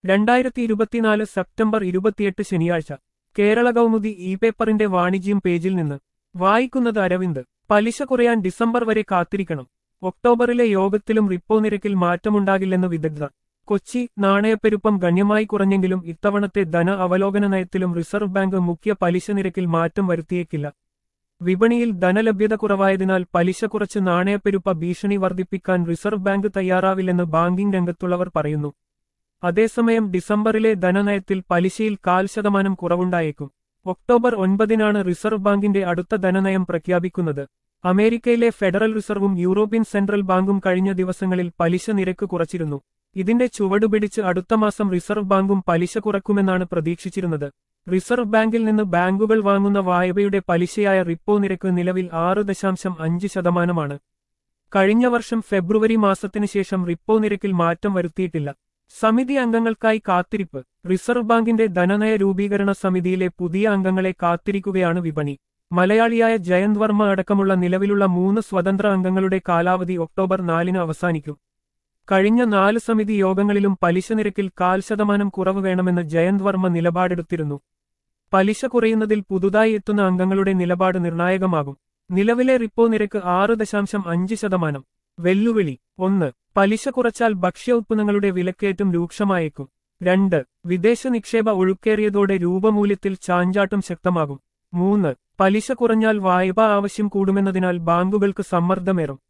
രണ്ടായിരത്തി ഇരുപത്തിനാല് സെപ്റ്റംബർ ഇരുപത്തിയെട്ട് ശനിയാഴ്ച കേരള കൗമുദി ഇ പേപ്പറിന്റെ വാണിജ്യം പേജിൽ നിന്ന് വായിക്കുന്നത് അരവിന്ദ് പലിശ കുറയാൻ ഡിസംബർ വരെ കാത്തിരിക്കണം ഒക്ടോബറിലെ യോഗത്തിലും റിപ്പോ നിരക്കിൽ മാറ്റമുണ്ടാകില്ലെന്ന് വിദഗ്ധർ കൊച്ചി നാണയപ്പെരുപ്പം ഗണ്യമായി കുറഞ്ഞെങ്കിലും ഇത്തവണത്തെ ധന അവലോകന നയത്തിലും റിസർവ് ബാങ്ക് മുഖ്യ പലിശ നിരക്കിൽ മാറ്റം വരുത്തിയേക്കില്ല വിപണിയിൽ ധനലഭ്യത കുറവായതിനാൽ പലിശ കുറച്ച് നാണയപ്പെരുപ്പ ഭീഷണി വർദ്ധിപ്പിക്കാൻ റിസർവ് ബാങ്ക് തയ്യാറാവില്ലെന്ന് ബാങ്കിംഗ് രംഗത്തുള്ളവർ പറയുന്നു അതേസമയം ഡിസംബറിലെ ധനനയത്തിൽ പലിശയിൽ കാൽ ശതമാനം കുറവുണ്ടായേക്കും ഒക്ടോബർ ഒൻപതിനാണ് റിസർവ് ബാങ്കിന്റെ അടുത്ത ധനനയം പ്രഖ്യാപിക്കുന്നത് അമേരിക്കയിലെ ഫെഡറൽ റിസർവും യൂറോപ്യൻ സെൻട്രൽ ബാങ്കും കഴിഞ്ഞ ദിവസങ്ങളിൽ പലിശ നിരക്ക് കുറച്ചിരുന്നു ഇതിന്റെ ചുവടുപിടിച്ച് അടുത്ത മാസം റിസർവ് ബാങ്കും പലിശ കുറക്കുമെന്നാണ് പ്രതീക്ഷിച്ചിരുന്നത് റിസർവ് ബാങ്കിൽ നിന്ന് ബാങ്കുകൾ വാങ്ങുന്ന വായ്പയുടെ പലിശയായ റിപ്പോ നിരക്ക് നിലവിൽ ആറ് ദശാംശം അഞ്ച് ശതമാനമാണ് കഴിഞ്ഞ വർഷം ഫെബ്രുവരി മാസത്തിനു ശേഷം റിപ്പോ നിരക്കിൽ മാറ്റം വരുത്തിയിട്ടില്ല സമിതി അംഗങ്ങൾക്കായി കാത്തിരിപ്പ് റിസർവ് ബാങ്കിന്റെ ധനനയ രൂപീകരണ സമിതിയിലെ പുതിയ അംഗങ്ങളെ കാത്തിരിക്കുകയാണ് വിപണി മലയാളിയായ ജയന്ത് വർമ്മ അടക്കമുള്ള നിലവിലുള്ള മൂന്ന് സ്വതന്ത്ര അംഗങ്ങളുടെ കാലാവധി ഒക്ടോബർ നാലിന് അവസാനിക്കും കഴിഞ്ഞ നാല് സമിതി യോഗങ്ങളിലും പലിശ നിരക്കിൽ കാൽ ശതമാനം കുറവ് വേണമെന്ന് ജയന്ത് വർമ്മ നിലപാടെടുത്തിരുന്നു പലിശ കുറയുന്നതിൽ പുതുതായി എത്തുന്ന അംഗങ്ങളുടെ നിലപാട് നിർണായകമാകും നിലവിലെ റിപ്പോ നിരക്ക് ആറ് ദശാംശം അഞ്ച് ശതമാനം വെല്ലുവിളി ഒന്ന് പലിശ കുറച്ചാൽ ഭക്ഷ്യ ഉത്പന്നങ്ങളുടെ വിലക്കയറ്റം രൂക്ഷമായേക്കും രണ്ട് വിദേശ നിക്ഷേപ ഒഴുക്കേറിയതോടെ രൂപമൂല്യത്തിൽ ചാഞ്ചാട്ടം ശക്തമാകും മൂന്ന് പലിശ കുറഞ്ഞാൽ വായ്പാ ആവശ്യം കൂടുമെന്നതിനാൽ ബാങ്കുകൾക്ക് സമ്മർദ്ദമേറും